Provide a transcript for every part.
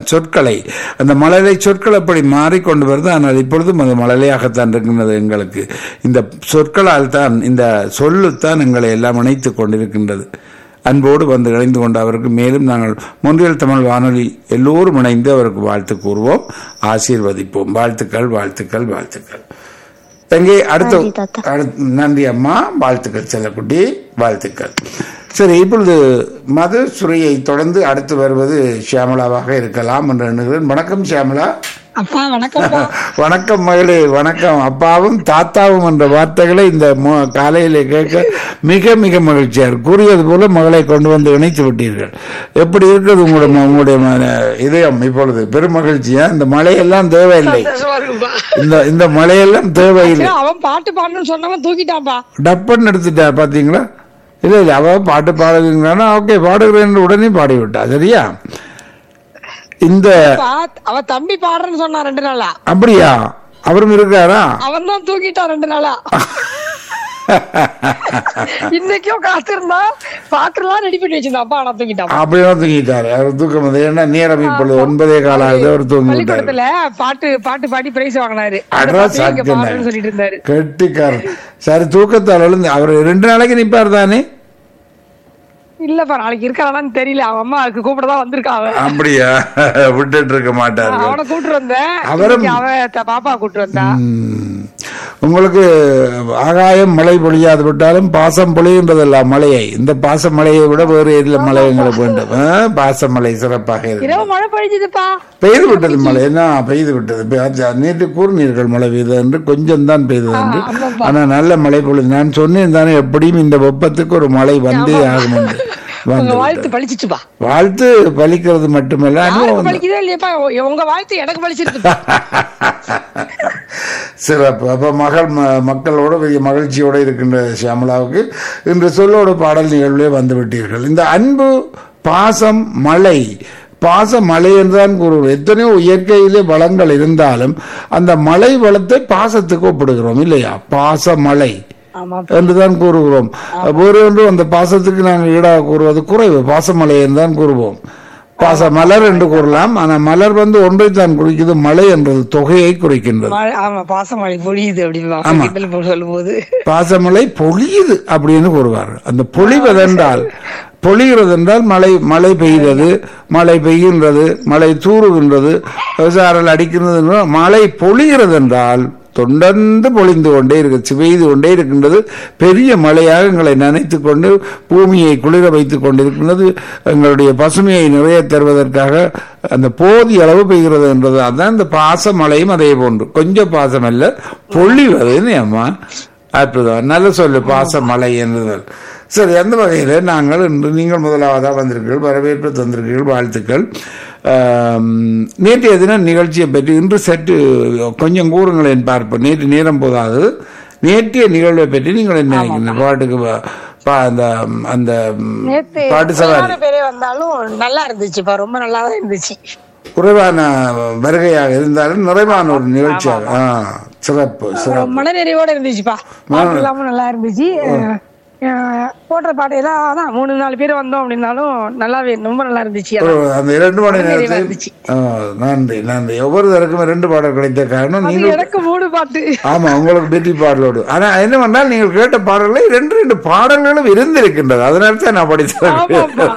சொற்களை அந்த மழலை சொற்கள் அப்படி மாறிக்கொண்டு வருது ஆனால் இப்பொழுதும் அது மழலையாகத்தான் இருக்கின்றது எங்களுக்கு இந்த சொற்களால் தான் இந்த சொல்லுத்தான் எங்களை எல்லாம் இணைத்துக் கொண்டிருக்கின்றது அன்போடு வந்து இணைந்து கொண்ட அவருக்கு மேலும் நாங்கள் முன்றியல் தமிழ் வானொலி எல்லோரும் இணைந்து அவருக்கு வாழ்த்து கூறுவோம் ஆசீர்வதிப்போம் வாழ்த்துக்கள் வாழ்த்துக்கள் வாழ்த்துக்கள் எங்கே அடுத்த நன்றி தாத்தா. அடுத்த- நன்றி அம்மா வாழ்த்துக்கள் செல்லக்குட்டி வாழ்த்துக்கள் சரி இப்பொழுது மது சுரையை தொடர்ந்து அடுத்து வருவது ஷியாமலாவாக இருக்கலாம் என்று எண்ணுகிறேன் வணக்கம் ஷியாமலா அப்பா வணக்கம்ப்பா வணக்கம் மகளே வணக்கம் அப்பாவும் தாத்தாவும் என்ற வார்த்தைகளை இந்த மு- காலையிலே கேட்க மிக மிக மகிழ்ச்சியா இருக்கு கூறியது போல மகளை கொண்டு வந்து இணைத்து விட்டீர்கள் எப்படி இருக்குது உங்களுடைய ம- உங்களுடைய ம- இதயம் இப்பொழுது பெரும் மகிழ்ச்சியா இந்த மழையெல்லாம் தேவையில்லை சந்தோஷமா இருக்குப்பா. இந்த இந்த மழையெல்லாம் தேவையில்லை சரி, அவன் பாட்டு பாடணும்னு சொன்னவன் தூக்கிட்டான்ப்பா டப்பன்னு எடுத்துட்டா பாத்தீங்களா இல்ல இல்ல அவ பாட்டு பாடுறீங்கன்னா ஓகே பாடுகிறேன் உடனே பாடிவிட்டா சரியா இந்த பா- அவன் தம்பி பாடுறேன்னு சொன்னான் ரெண்டு நாளா அப்படியா அவரும் இருக்காரா அவன் தான் தூக்கிட்டான் ரெண்டு நாளா இன்னைக்கும் காத்திருந்தா பாட்டுலாம் ரெடி பண்ணி வச்சிருந்தாப்பா ஆனா தூக்கிட்டான் அப்படியே தூங்கிட்டாரு அவர் தூக்கம் வந்து ஏன்னா நேரம் இப்பொழுது ஒன்பதே காலம் ஆகுது அவர் தூங்கி விட்டாரு பள்ளிக்கூடத்துல பாட்டு பாட்டு பாடி பிரைஸ் வாங்கினாரு அட்ரா அந்த பாட்டையும் இங்க சாத்தியம் பாடுறேன்னு சொல்லிட்டு இருந்தாரு கெட்டிக்காரர் சரி தூக்கத்தால் எழுந்து அவர் ரெண்டு நாளைக்கு நிப்பார் தானே இல்லப்பா நாளைக்கு இருக்கானான்னு தெரியல அவன் அம்மா அதுக்கு கூப்பிடதான் வந்திருக்கான் அவன் அப்படியா விட்டுட்டு இருக்க மாட்டாரு அவனை கூப்பிட்டு வந்தேன் அவரும்- இன்னைக்கு அவன் த- பாப்பா கூப்பிட்டு வந்தா ம். உங்களுக்கு ஆகாயம் மழை பொழியாது விட்டாலும் பாசம் பொழிகின்றதல்ல மழையை இந்த பாச மழையை விட வேறு எதில் மழை எங்களுக்கு வேண்டும் ஆ, பாச மழை சிறப்பாக இருக்கு இரவு மழை பொழிஞ்சுதுப்பா பெய்து விட்டது மழை என்ன பெய்து விட்டது பெ- அது நேற்று கூறினீர்கள் மழை பெய்தது என்று கொஞ்சம் தான் பெய்தது என்று ஆனா நல்ல மழை பொழுது நான் சொன்னேன் தானே எப்படியும் இந்த வெப்பத்துக்கு ஒரு மழை வந்தே ஆகும் என்று உங்க வந்து வாழ்த்து பழிச்சிச்சுப்பா வாழ்த்து பலிக்கிறது மட்டுமல்ல அனுபவம் யாருக்கு தான். பழிக்குதோ இல்லையாப்பா உ- உங்க வாழ்த்து எனக்கு பழிச்சிருக்குப்பா சிறப்பு அப்ப மகள் ம- மக்களோட பெரிய மகிழ்ச்சியோட இருக்கின்ற சியாமலாவுக்கு இன்று சொல்லோட பாடல் நிகழ்வுலே வந்து விட்டீர்கள் இந்த அன்பு பாசம் மழை பாச மழை என்றுதான் கூறுவோம் எத்தனையோ இயற்கையிலே வளங்கள் இருந்தாலும் அந்த மழை வளத்தை பாசத்துக்கு ஒப்பிடுகிறோம் இல்லையா பாச மழை ஆமா என்றுதான் கூறுகிறோம் வேறு ஒன்று அந்த பாசத்துக்கு நாங்கள் ஈடாக கூறுவது குறைவு பாசமலை என்றுதான் கூறுவோம் பாச மலர் என்று கூறலாம் ஆனால் மலர் வந்து ஒன்றைத்தான் குறிக்கிறது மழை என்றது தொகையை குறிக்கின்றது மழை ஆமா பாசமழை பொழியுது அப்படின்னு சொல்லும் போது பாசமலை பொழியுது அப்படின்னு கூறுவார்கள் அந்த பொழிவதென்றால் பொழிகிறது என்றால் மழை மழை பெய்கிறது மழை பெய்கின்றது மழை தூறுகின்றது விவசாயம் அடிக்கின்றது என்றால் மழை பொழிகிறது என்றால் தொடர்ந்து பொழிந்து கொண்டே இருக்கு பெய்து கொண்டே இருக்கின்றது பெரிய மழையாக எங்களை நனைத்துக் கொண்டு பூமியை குளிர வைத்துக் கொண்டிருக்கின்றது எங்களுடைய பசுமையை நிறைய தருவதற்காக அந்த போதிய அளவு பெய்கிறது என்றது அதான் இந்த பாச மழையும் அதே போன்று கொஞ்சம் பாசம் அல்ல பொழிவதுன்னு அம்மா அற்புதம் நல்ல சொல்லு பாச மழை என்றுதல் சரி அந்த வகையில் நாங்கள் இன்று நீங்கள் முதலாவதாக வந்திருக்கீர்கள் வரவேற்பு தந்திருக்கீர்கள் வாழ்த்துக்கள் ஆம், நேற்றைய தினம் நிகழ்ச்சியை பற்றி இன்று சற்று கொஞ்சம் கூறுங்களேன் பார்ப்போம் நேற்று நேரம் போதாது நேற்றைய நிகழ்வை பற்றி நீங்கள் என்ன நினைக்கிறீங்க பாட்டுக்கு பா- பா- அந்த அந்த நேத்து பாட்டு சவாரி குறைவான பேரே வந்தாலும் நல்லா இருந்துச்சுப்பா ரொம்ப நல்லா தான் இருந்துச்சு குறைவான வருகையாக இருந்தாலும் நிறைவான ஒரு நிகழ்ச்சியாக ஆ, சிறப்பு சிறப்பு மன நிறைவோட இருந்துச்சுப்பா பாட்டு இல்லாம நல்லா இருந்துச்சு அஹ் போடுற பாட்டு எல்லாம் அதான் மூணு நாலு பேர் வந்தோம் அப்படின்னாலும் நல்லாவே ரொம்ப நல்லா இருந்துச்சு ஒரு அந்த இரண்டு மணி நிறைவா நேரத்தில் இருந்துச்சு. ஆ, நன்றி நன்றி ஒவ்வொருத்தருக்கும் ரெண்டு பாடல் கிடைத்த காரணம் அது நீங்கள் எனக்கு மூணு பாட்டு ஆமா உங்களுக்கு வெற்றி பாடலோடு ஆனா என்ன பண்ணால் நீங்கள் கேட்ட பாடல்களை ரெண்டு ரெண்டு பாடல்களும் இருந்திருக்கின்றது அதனால தான் நான் படித்தேன் ஆமாப்பா.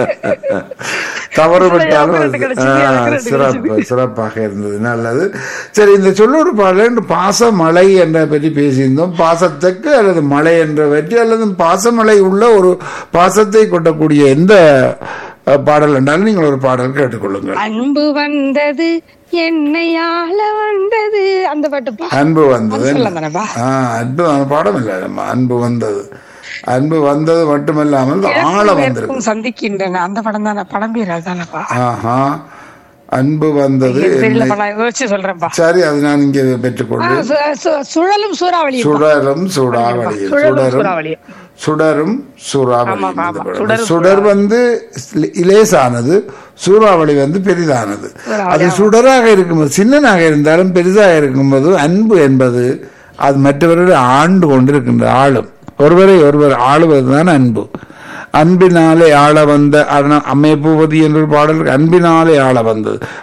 தவறு விட்டாலும் எனக்கு அது- கிடைச்சது, ஆ, எனக்கு கிடைச்சது. சிறப்பு சிறப்பாக இருந்தது நல்லது சரி இந்த சொல்லூர் பாடல் என்று பாச மலை என்ற பற்றி பேசியிருந்தோம் பாசத்துக்கு அல்லது மலை என்ற பற்றி அல்லது பாசமலை உள்ள ஒரு பாசத்தை கொண்டக்கூடிய எந்த அஹ், பாடல் என்றாலும் நீங்கள் ஒரு பாடல் கேட்டுக்கொள்ளுங்கள் அன்பு வந்தது என்னை ஆள வந்தது அந்த பாட்டுப்பா அன்பு வந்தது சொல்லலாம் தானேப்பா ஆ அற்புதமான பாடம் இல்லை நம்ம அன்பு வந்தது அன்பு வந்தது மட்டுமல்லாமல் ஆழ வந்திருக்கு இருக்கும் சந்திக்கின்றன அந்த படம் தானே படம் பேர் அதுதானப்பா ஆஹா அன்பு வந்தது தெரியலப்பா நான் யோசிச்சு சொல்றேன்ப்பா சரி அது நான் இங்கே ஆ, பெற்றுக்கொண்டு சு- சு- சுழலும் சூறாவளி சுடரும் சூடாவளி சுழலும் சுடரும் சூறாவளி சுடரும் சூறாவளி ஆமாப்பா, இந்த ஆமா. படம். சுடரும் சுடர் வந்து இலேசானது சூறாவளி வந்து பெரிதானது அது சுடராக இருக்கும்போது சின்னனாக இருந்தாலும் பெரிதாக இருக்கும்போது அன்பு என்பது அது மற்றவர்களை ஆண்டு கொண்டிருக்கின்ற ஆளும் ஒருவரை ஒருவர் ஆளுவதுதான் அன்பு அன்பினாலே ஆள வந்த அண்ணா- அம்மை பூபதி என்ற ஒரு பாடல் இருக்கு. அன்பினாலே ஆள வந்தது